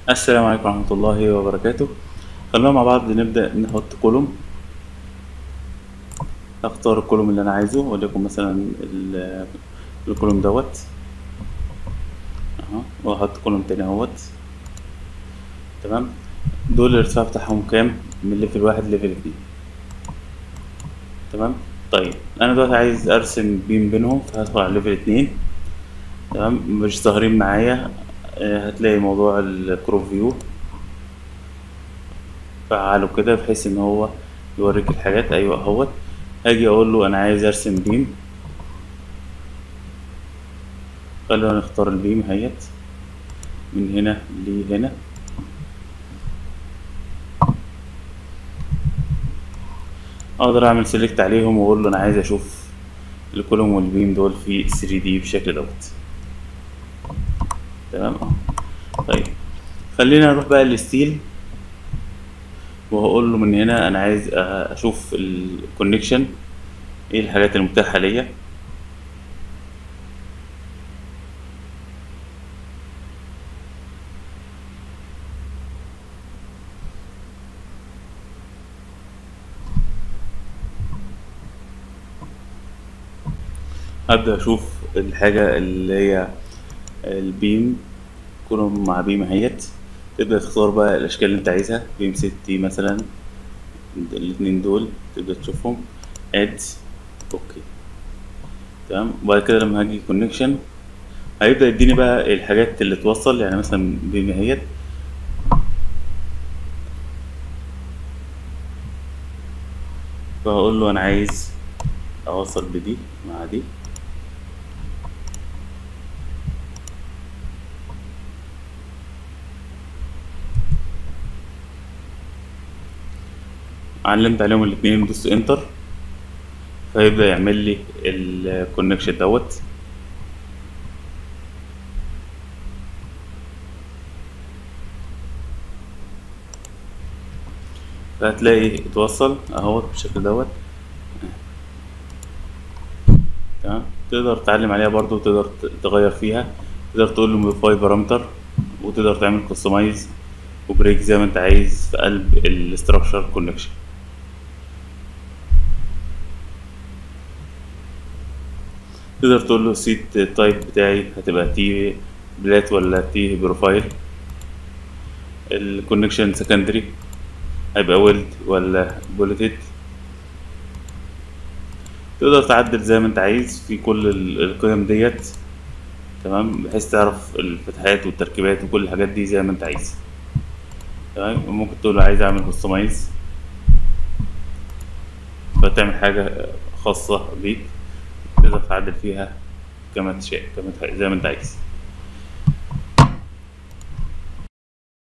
السلام عليكم ورحمة الله وبركاته خلونا مع بعض نبدأ نحط كولوم اختار الكولوم اللي انا عايزه وليكن مثلا ال- الكولوم دوت اهو واحط كولوم تاني اهوت تمام دول الارتفاع بتاعهم كام من ليفل واحد ليفل اتنين تمام طيب انا دلوقتي عايز ارسم بين بينهم فهدخل على ليفل اتنين تمام مش ظاهرين معايا آه، هتلاقي موضوع الكروب فيو فعله كده بحيث ان هو يوريك الحاجات ايوه اهوت هاجي اقول له انا عايز ارسم بيم خلينا نختار البيم هيت من هنا لهنا اقدر اعمل سيلكت عليهم واقول له انا عايز اشوف الكولوم والبيم دول في 3 دي بالشكل دوت تمام اه طيب خلينا نروح بقى للستيل وهقول له من هنا انا عايز آه، اشوف الكونكشن ايه الحاجات المتاحه ليا هبدأ أشوف الحاجة اللي هي البيم كلهم مع بيم اهيت تبدأ تختار بقى الأشكال اللي أنت عايزها بيم ستي مثلا الاتنين دول تبدأ تشوفهم اد اوكي تمام وبعد كده لما هاجي كونكشن هيبدأ يديني بقى الحاجات اللي توصل يعني مثلا بيم اهيت فهقول له أنا عايز أوصل بدي مع دي علمت عليهم الاتنين دوست انتر فيبدأ يعمل لي الكونكشن دوت فهتلاقي اتوصل اهوت بالشكل دوت تمام تقدر تتعلم عليها برضو تقدر ت- تغير فيها تقدر تقول له موديفاي بارامتر وتقدر تعمل كستمايز وبريك زي ما انت عايز في قلب الاستراكشر كونكشن تقدر تقول له السيت تايب بتاعي هتبقى تي بلات ولا تي بروفايل الكونكشن سكندري هيبقى ويلد ولا بوليتد تقدر تعدل زي ما انت عايز في كل ال- القيم ديت تمام بحيث تعرف الفتحات والتركيبات وكل الحاجات دي زي ما انت عايز تمام ممكن تقول له عايز اعمل كستمايز فتعمل حاجة خاصة بيك تقدر تعدل فيها كما تشاء كما تح- زي ما انت عايز